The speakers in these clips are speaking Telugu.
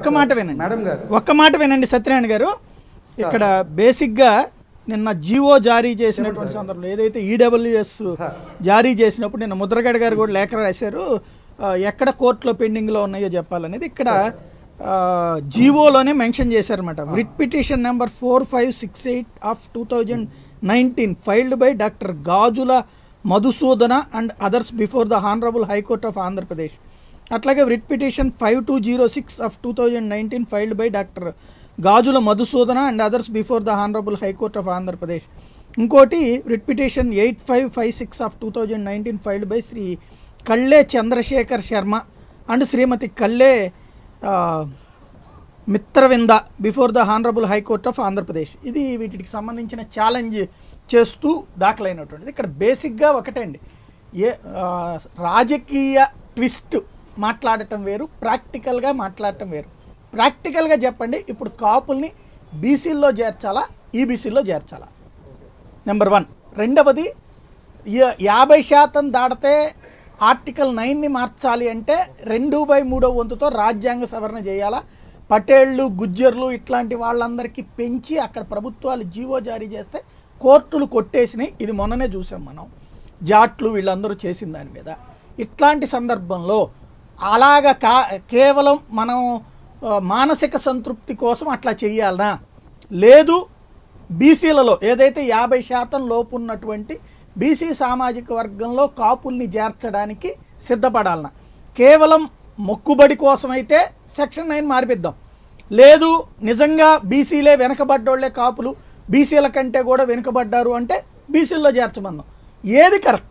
ఒక్క మాట వినండి మేడం గారు ఒక్క మాట వినండి సత్యనారాయణ గారు ఇక్కడ బేసిక్గా నిన్న జివో జారీ చేసినటువంటి సందర్భంలో ఏదైతే ఈడబ్ల్యూఎస్ జారీ చేసినప్పుడు నిన్న ముద్రగడ గారు కూడా లేఖ రాశారు ఆ, ఎక్కడ కోర్టులో పెండింగ్లో ఉన్నాయో చెప్పాలనేది ఇక్కడ జీవోలోనే మెన్షన్ చేశారన్నమాట writ petition number four five six eight of two thousand nineteen filed by doctor Gajula Madhusudana and others before the honourable high court of Andhra Pradesh అట్లాగే writ petition five two zero six of two thousand nineteen filed by doctor Gajula Madhusudana and others before the honourable high court of Andhra Pradesh ఇంకోటి writ petition eight five five six of two thousand nineteen filed by Shri కళ్ళే చంద్రశేఖర్ శర్మ అండ్ శ్రీమతి కళ్ళే ఆ, Mitravinda before the honourable high court of Andhra Pradesh ఇది వీటికి సంబంధించిన ఛాలెంజ్ చేస్తూ దాఖలైనటువంటిది ఇక్కడ బేసిక్గా ఒకటండి ఏ ఆ, రాజకీయ ట్విస్ట్ మాట్లాడటం వేరు ప్రాక్టికల్గా మాట్లాడటం వేరు ప్రాక్టికల్గా చెప్పండి ఇప్పుడు కాపుల్ని బీసీల్లో చేర్చాలా ఈబీసీల్లో చేర్చాలా నెంబర్ వన్ రెండవది యా- యాభై శాతం దాటితే ఆర్టికల్ నైన్ని మార్చాలి అంటే రెండు బై మూడో వంతుతో రాజ్యాంగ సవరణ చేయాలా పటేళ్ళు గుజ్జర్లు ఇట్లాంటి వాళ్ళందరికీ పెంచి అక్కడ ప్రభుత్వాలు జీవో జారీ చేస్తే కోర్టులు కొట్టేసినాయి ఇది మొన్ననే చూసాం మనం జాట్లు వీళ్ళందరూ చేసిన దాని మీద ఇట్లాంటి సందర్భంలో అలాగ కా కేవలం మనం ఆ, మానసిక సంతృప్తి కోసం అట్లా చెయ్యాలనా లేదు బీసీలలో ఏదైతే యాభై శాతం లోపు ఉన్నటువంటి బీసీ సామాజిక వర్గంలో కాపుల్ని చేర్చడానికి సిద్ధపడాలన్న కేవలం మొక్కుబడి కోసమైతే సెక్షన్ నైన్ మార్పిద్దాం లేదు నిజంగా బీసీలే వెనకబడ్డోళ్లే కాపులు బీసీల కంటే కూడా వెనుకబడ్డారు అంటే బీసీల్లో చేర్చమన్నాం ఏది కరెక్ట్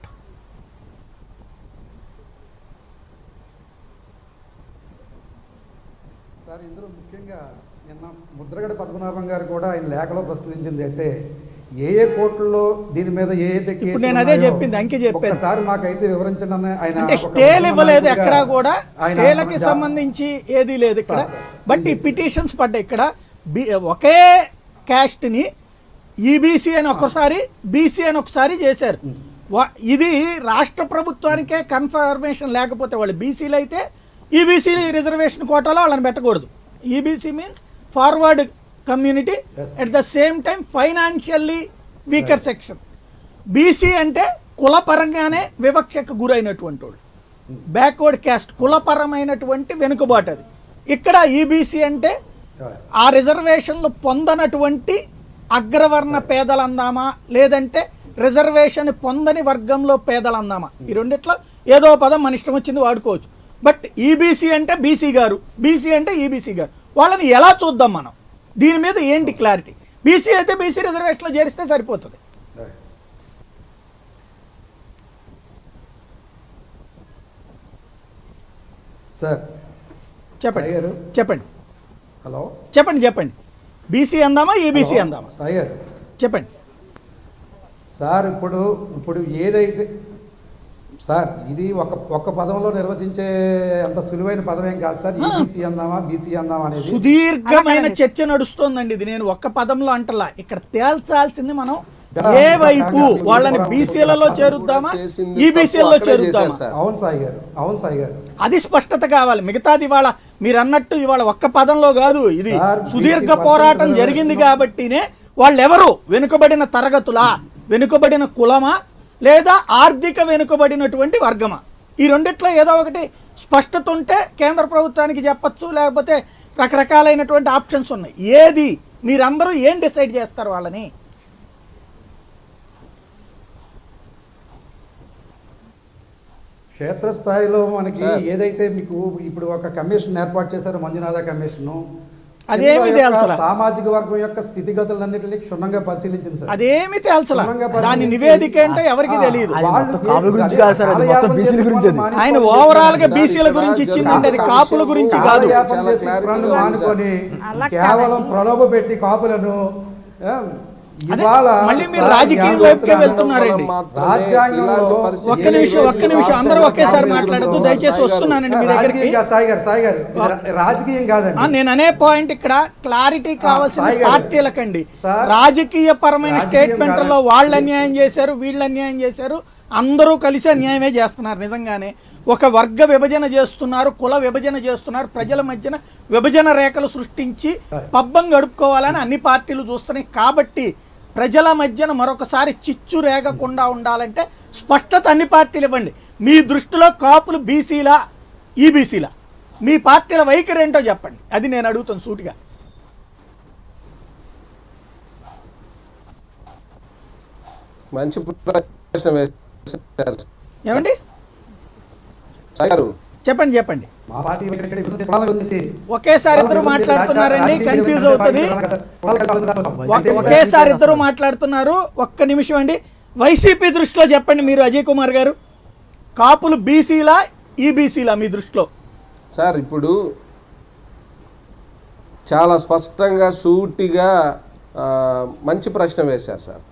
సార్ ఇందులో ముఖ్యంగా నిన్న ముద్రగడ పద్మనాభం గారు కూడా ఆయన లేఖలో ప్రస్తుతించింది అయితే ఏ ఏ కోర్టుల్లో దీని మీద ఏ అయితే కేసులు నేను అదే ఉన్నాయో చెప్పింది, అంకే చెప్పాను. ఒక్కసారి మాకైతే వివరించండి అని ఆయన అంటే ఒక స్టేలు ఇవ్వలేదు ముఖ్యమంత్రిగా ఎక్కడా కూడా ఆయన స్టేలకి మన జా- సంబంధించి ఏది లేదు ఇక్కడ సార్, సార్, సార్. బట్ ఈ పిటిషన్స్ పడ్డాయి ఇక్కడ బి ఒకే క్యాస్ట్ని ఈబీసీ అని ఒకసారి బీసీ అని ఒకసారి చేశారు వా- ఇది రాష్ట్ర ప్రభుత్వానికే కన్ఫర్మేషన్ లేకపోతే వాళ్ళు బీసీలు అయితే ఈబీసీ రిజర్వేషన్ కోటాలో వాళ్ళని పెట్టకూడదు EBC means forward community Yes. At the same time financially weaker section BC అంటే కులపరంగానే వివక్షకు గురైనటువంటి వాళ్ళు బ్యాక్వర్డ్ క్యాస్ట్ కులపరమైనటువంటి వెనుకబాటు అది ఇక్కడ ఈబీసీ అంటే ఆ రిజర్వేషన్లు పొందనటువంటి అగ్రవర్ణ పేదలు అందామా లేదంటే రిజర్వేషన్ పొందని వర్గంలో పేదలు అందామా ఈ రెండిట్లో ఏదో పదం మన ఇష్టం వచ్చింది వాడుకోవచ్చు బట్ ఈబీసీ అంటే బీసీ గారు బీసీ అంటే ఈబీసీ గారు వాళ్ళని ఎలా చూద్దాం మనం దీని మీద ఏంటి క్లారిటీ బీసీ అయితే బీసీ రిజర్వేషన్లో చేరిస్తే సరిపోతుంది సార్ చెప్పండి సాయి గారు చెప్పండి హలో చెప్పండి చెప్పండి బీసీ అందామా ఈబీసీ హలో, అందామా సాయి గారు చెప్పండి సార్ ఇప్పుడు ఇప్పుడు ఏదైతే సార్ ఇది ఒక ఒక్క పదంలో నిర్వచించే అంత సులువైన పదం ఏం కాదు సార్ ఈబీసీ అందామా బీసీ అందామా అనేది సుదీర్ఘమైన అలాగేనండి. చర్చ నడుస్తోందండి ఇది నేను ఒక్క పదంలో అంటలా ఇక్కడ తేల్చాల్సింది మనం కదా, ఏ ఇంకా వైపు కాగా వాళ్ళని మీరు బీసీలలో కూడా చేరుద్దామా చేసింది ఈబీసీలలో తప్పు అక్కడే చేరుద్దామా చేశారు సార్. అవును సాయి గారు అవును సాయి గారు అది స్పష్టత కావాలి మిగతాది ఇవాళ మీరు అన్నట్టు ఇవాళ ఒక్క పదంలో కాదు ఇది సార్, సుదీర్ఘ 50% పోరాటం రిజర్వేషన్ జరిగింది కాబట్టినే వాళ్ళెవరు వెనుకబడిన తరగతులా వెనుకబడిన కులమా లేదా ఆర్థిక వెనుకబడినటువంటి వర్గమా ఈ రెండిట్లో ఏదో ఒకటి స్పష్టత ఉంటే కేంద్ర ప్రభుత్వానికి చెప్పచ్చు లేకపోతే రకరకాలైనటువంటి ఆప్షన్స్ ఉన్నాయి ఏది మీరందరూ ఏం డిసైడ్ చేస్తారు వాళ్ళని క్షేత్రస్థాయిలో మనకి ఏదైతే మీకు ఇప్పుడు ఒక కమిషన్ ఏర్పాటు చేశారో మంజునాథ కమిషన్ అదేమీ తేల్చలా. సామాజిక వర్గం యొక్క స్థితిగతులన్నింటినీ క్షుణ్ణంగా పరిశీలించింది సార్ అదేమి తేల్చలా క్షుణ్ణంగా దాని పరిశీలించి- నివేదిక ఏంటో ఎవరికి ఆ, తెలియదు అది వాళ్ళు మొత్తం కాపుల ఏ- గురించి అదే కాదు సార్, అది మొత్తం కాలయాపన బీసీల చేసి గురించి అది. వాళ్ళు ఆయన మానేసుకోవాలి. ఓవరాల్ గా సార్, బీసీల ఇక్కడ గురించి ఇచ్చిందండి అది జరుగుతున్న కాపుల విషయము గురించి కాదు కాలయాపన కాలయాపన చాలా చేసి clarity కుర్రాళ్ళు ఉంది సార్. మానుకొని అలా కేవలం కాదండి. ప్రలోభ పెట్టి కాపులను ఆ, ఇవాళ మళ్ళీ మీరు సార్, రాజకీయం న్యాయ వైపుకే వ్యవస్థ వెళ్తున్నారండి. రాజ్యాంగంలో ఒక్క నిమిషం ఒక్క నిమిషం అందరూ ఒకేసారి మాట్లాడద్దు దయచేసి వస్తున్నానండి మీ దగ్గరికి రాజకీయం కాదు, సాయి గారు సాయి గారు ఇది రా- రాజకీయం ఆ, కాదండి నేను అనే పాయింట్ ఇక్కడ క్లారిటీ కావాల్సిన సాయి గారు. పార్టీలకండి సార్, రాజకీయ పరమైన రాజకీయం స్టేట్మెంట్లలో కాదండి. వాళ్ళు అన్యాయం చేశారు వీళ్ళు అన్యాయం చేశారు అందరూ కలిసి అన్యాయమే చేస్తున్నారు నిజంగానే ఒక వర్గ విభజన చేస్తున్నారు కుల విభజన చేస్తున్నారు ప్రజల మధ్యన విభజన రేఖలు సృష్టించి పబ్బం గడుపుకోవాలని అన్ని పార్టీలు చూస్తున్నాయి కాబట్టి ప్రజల మధ్యన మరొకసారి చిచ్చు రేగకుండా ఉండాలంటే స్పష్టత అన్ని పార్టీలు ఇవ్వండి మీ దృష్టిలో కాపులు బీసీలా ఈబీసీలా మీ పార్టీల వైఖరి ఏంటో చెప్పండి అది నేను అడుగుతాను సూటిగా మంచి ప్రశ్న వేశారు ఏమండి సాయి గారు చెప్పండి చెప్పండి మా పార్టీ వైఖరి ఇక్కడ విభజన చేసి వాళ్ళని వదిలేసి ఒకేసారి ఇద్దరు వాళ్ళని వదిలేసి మాట్లాడుతున్నారండి రాజకీయ కన్ఫ్యూజ్ విభజన అవుతుంది పార్టీ కదా సార్. వాళ్ళకి కాదు. ఒక- ఒకేసారి ఇద్దరు మాట్లాడుతున్నారు ఒక్క నిమిషం అండి వైసీపీ దృష్టిలో చెప్పండి మీరు అజయ్ కుమార్ గారు కాపులు బీసీలా ఈబీసీలా మీ దృష్టిలో సార్ ఇప్పుడు చాలా స్పష్టంగా సూటిగా ఆ, మంచి ప్రశ్న వేశారు సార్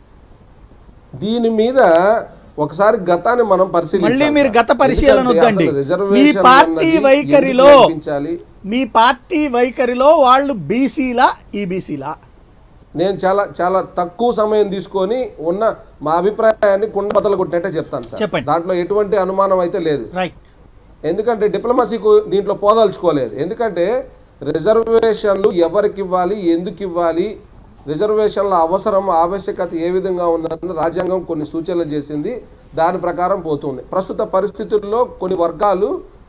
దీని మీద ఒకసారి గతాన్ని మనం పరిశీలించాలి మళ్ళీ మీరు సార్. గత పరిశీలన ఎందుకంటే వద్దండి. అసలు మీ రిజర్వేషన్ పార్టీ అన్నది వైఖరిలో ఎందుకు కల్పించాలి? మీ పార్టీ వైఖరిలో వాళ్ళు బీసీలా ఈబీసీలా నేను చాలా చాలా తక్కువ సమయం తీసుకొని ఉన్న మా అభిప్రాయాన్ని కుండబద్దలు కొట్టినట్టే చెప్తాను సార్ చెప్పండి. దాంట్లో ఎటువంటి అనుమానం అయితే లేదు రైట్ ఎందుకంటే డిప్లొమసీకు దీంట్లో పోదలుచుకోలేదు ఎందుకంటే రిజర్వేషన్లు ఎవరికి ఇవ్వాలి ఎందుకు ఇవ్వాలి రిజర్వేషన్ల అవసరం ఆవశ్యకత ఏ విధంగా ఉందని రాజ్యాంగం కొన్ని సూచనలు చేసింది దాని ప్రకారం పోతుంది ప్రస్తుత పరిస్థితుల్లో కొన్ని వర్గాలు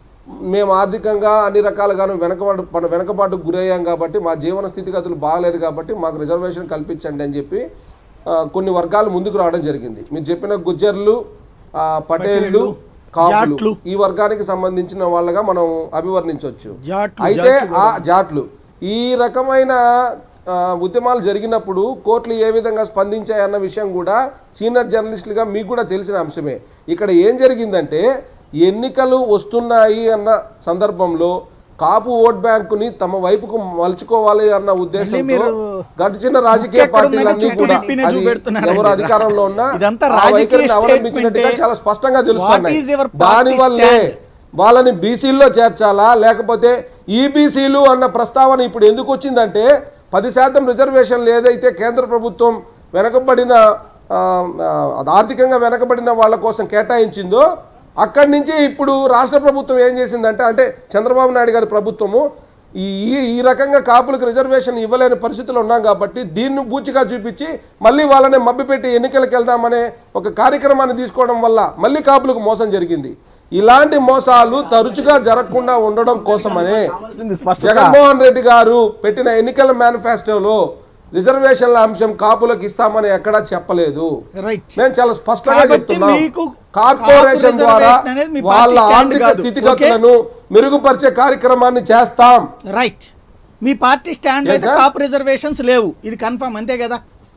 మేము ఆర్థికంగా అన్ని రకాలుగాను వెనకబాటు మన వెనకబాటుకు గురయ్యాం కాబట్టి మా జీవన స్థితిగతులు బాగలేదు కాబట్టి మాకు రిజర్వేషన్ కల్పించండి అని చెప్పి ఆ, కొన్ని వర్గాలు ముందుకు రావడం జరిగింది మీరు చెప్పిన గుజ్జర్లు ఆ, పటేళ్ళు కాపులు జాట్లు. ఈ వర్గానికి సంబంధించిన వాళ్ళగా మనం అభివర్ణించవచ్చు జాట్లు, అయితే జాట్లు ఆ జాట్లు ఈ రకమైన ఆ, ఉద్యమాలు జరిగినప్పుడు కోర్టులు ఏ విధంగా స్పందించాయన్న విషయం కూడా సీనియర్ జర్నలిస్టులుగా మీకు కూడా తెలిసిన అంశమే ఇక్కడ ఏం జరిగిందంటే ఎన్నికలు వస్తున్నాయి అన్న సందర్భంలో కాపు ఓట్ బ్యాంకుని తమ వైపుకు మలుచుకోవాలి అన్న ఉద్దేశంతో మీరు గడిచిన రాజకీయ ఎక్కడ ఉన్నారో పార్టీలన్నీ చుట్టూ కూడా తిప్పినే అది చూపెడుతున్నారండి. ఎవరు అధికారంలో ఉన్నా ఇదంతా ఆ రాజకీయ వైఖరిని అవలంబించినట్టుగా statement. చాలా స్పష్టంగా What is your తెలుస్తున్నాయి party దానివల్లే stand? వాళ్ళని బీసీల్లో చేర్చాలా లేకపోతే ఈబీసీలు అన్న ప్రస్తావన ఇప్పుడు ఎందుకు వచ్చిందంటే పది శాతం రిజర్వేషన్లు ఏదైతే కేంద్ర ప్రభుత్వం వెనకబడిన ఆ, ఆ, ఆర్థికంగా వెనకబడిన వాళ్ళ కోసం కేటాయించిందో అక్కడి నుంచి ఇప్పుడు రాష్ట్ర ప్రభుత్వం ఏం చేసిందంటే అంటే చంద్రబాబు నాయుడు గారి ప్రభుత్వము ఈ ఈ- ఈ రకంగా కాపులకు రిజర్వేషన్ ఇవ్వలేని పరిస్థితులు ఉన్నాం కాబట్టి దీన్ని బూచిగా చూపించి మళ్ళీ వాళ్ళని మభ్యపెట్టి ఎన్నికలకు వెళ్దామనే ఒక కార్యక్రమాన్ని తీసుకోవడం వల్ల మళ్ళీ కాపులకు మోసం జరిగింది ఇలాంటి మోసాలు తరచుగా జరగకుండా ఉండడం కోసమనే కావాల్సింది స్పష్టత. జగన్మోహన్ రెడ్డి గారు పెట్టిన ఎన్నికల మేనిఫెస్టోలో రిజర్వేషన్ల అంశం కాపులకు ఇస్తామని ఎక్కడా చెప్పలేదు రైట్ మేము చాలా స్పష్టంగా కాబట్టి చెప్తున్నాం మీకు కార్పొరేషన్ కాపు ద్వారా రిజర్వేషన్ అనేది మీ వాళ్ళ పార్టీ స్టాండ్ ఆర్థిక కాదు. స్థితిగతులను మెరుగుపరిచే కార్యక్రమాన్ని చేస్తాం రైట్ మీ పార్టీ స్టాండ్ Yes, అయితే sir. కాపు రిజర్వేషన్స్ లేవు ఇది కన్ఫర్మ్ అంతే కదా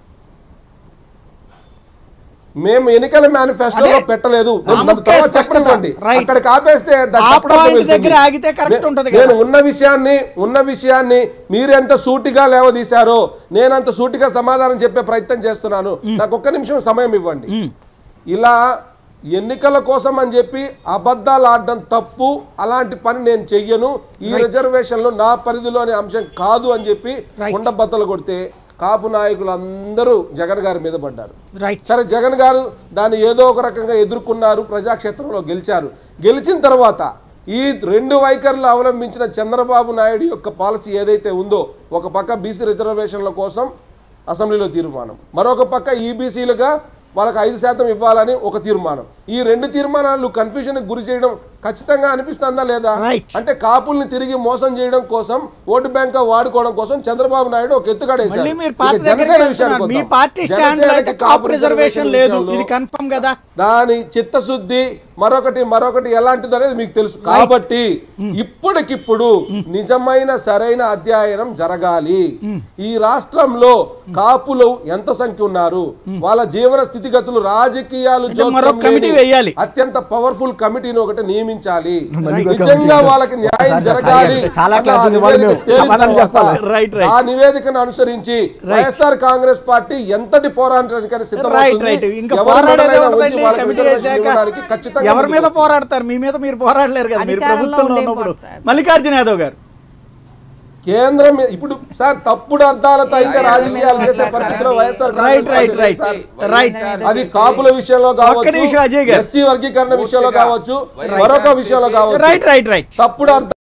మేము ఎన్నికల మేనిఫెస్టోలో అదే. పెట్టలేదు ఆ నన్ను ముఖ్య తర్వాత స్పష్టత. చెప్పనివ్వండి Right. అక్కడికి ఆపేస్తే దాన్ని ఆ చెప్పడం point వెళ్తుంది. దగ్గర ఆగితే correct నే- ఉంటది కదా. నేను ఉన్న విషయాన్ని ఉన్న విషయాన్ని మీరెంత సూటిగా లేవదీశారో నేనంత సూటిగా సమాధానం చెప్పే ప్రయత్నం చేస్తున్నాను నాకు ఒక్క నిమిషం సమయం ఇవ్వండి ఇలా ఎన్నికల కోసం అని చెప్పి అబద్ధాలు ఆడడం తప్పు అలాంటి పని నేను చెయ్యను ఈ రిజర్వేషన్లో నా పరిధిలోని అంశం కాదు అని చెప్పి Right. ఉండబద్దలు కొడితే కాపు నాయకులు అందరూ జగన్ గారి మీద పడ్డారు రైట్ సరే జగన్ గారు దాన్ని ఏదో ఒక రకంగా ఎదుర్కొన్నారు ప్రజాక్షేత్రంలో గెలిచారు గెలిచిన తర్వాత ఈ రెండు వైఖరులు అవలంబించిన చంద్రబాబు నాయుడు యొక్క పాలసీ ఏదైతే ఉందో ఒక పక్క బీసీ రిజర్వేషన్ల కోసం అసెంబ్లీలో తీర్మానం మరొక పక్క ఈబీసీలుగా వాళ్ళకి ఐదు శాతం ఇవ్వాలని ఒక తీర్మానం ఈ రెండు తీర్మానాలు కన్ఫ్యూజన్ గురి చేయడం ఖచ్చితంగా అనిపిస్తుందా లేదా Right. అంటే కాపుల్ని తిరిగి మోసం చేయడం కోసం ఓటు బ్యాంక్ వాడుకోవడం కోసం చంద్రబాబు నాయుడు ఒక ఎత్తుగడేశారు మళ్ళీ మీరు ఇక పార్టీ దగ్గరికి జనసేన వెళ్తున్నారు. విషయానికి మీ వద్దాం. పార్టీ స్టాండ్ లో అయితే జనసేనకి కాపు రిజర్వేషన్ లేదు విషయంలో ఇది కన్ఫర్మ్ కదా దాని చిత్తశుద్ధి మరొకటి మరొకటి ఎలాంటిది అనేది మీకు తెలుసు కాబట్టి ఇప్పటికిప్పుడు నిజమైన సరైన అధ్యయనం జరగాలి ఈ రాష్ట్రంలో కాపులు ఎంత సంఖ్య ఉన్నారు వాళ్ళ జీవన స్థితిగతులు రాజకీయాలు అంటే జోక్యం మరొక కమిటీ లేని వేయాలి. అత్యంత పవర్ఫుల్ కమిటీని ఒకటి నియమించాలి మళ్ళీ ఒక నిజంగా కమిటీ. వాళ్ళకి న్యాయం సార్, సార్, జరగాలి చాలా అన్న ఆ క్లాసులు ఇవ్వాలి నివేదిక మీరు. తేలిన సమాధానం తర్వాత చెప్పాలి. Right, right. ఆ నివేదికను అనుసరించి వైఎస్ఆర్ కాంగ్రెస్ పార్టీ ఎంతటి పోరాటానికైనా రైట్ రైట్ సిద్ధమవుతుంది ఇంకా ఎవరి పోరాడేదే మీదైనా ఉండదండి వచ్చి వాళ్ళకి కమిటీ రిజర్వేషన్ వేశాక ఇవ్వడానికి ఖచ్చితంగా ఎవరి మీద ముందుకు పోరాడతారు మీ మీద మీరు పోరాడలేరు కదా మీరు అధికారంలో ప్రభుత్వంలో ఉండే ఉన్నప్పుడు పోరాడతారు. మల్లికార్జున యాదవ్ గారు కేంద్రం మీద- ఇప్పుడు సార్ తప్పుడు అర్థాలతో అయితే రాజకీయాలు చేసే పరిస్థితిలో YSR right Congress right party right sir. Right అది కాపుల విషయంలో ఒక్క నిమిషం కావచ్చు అజయ్ గారు. ఎస్సీ వర్గీకరణ విషయంలో కావచ్చు మరొక విషయంలో కావచ్చు రైట్ రైట్ రైట్ తప్పుడు అర్థం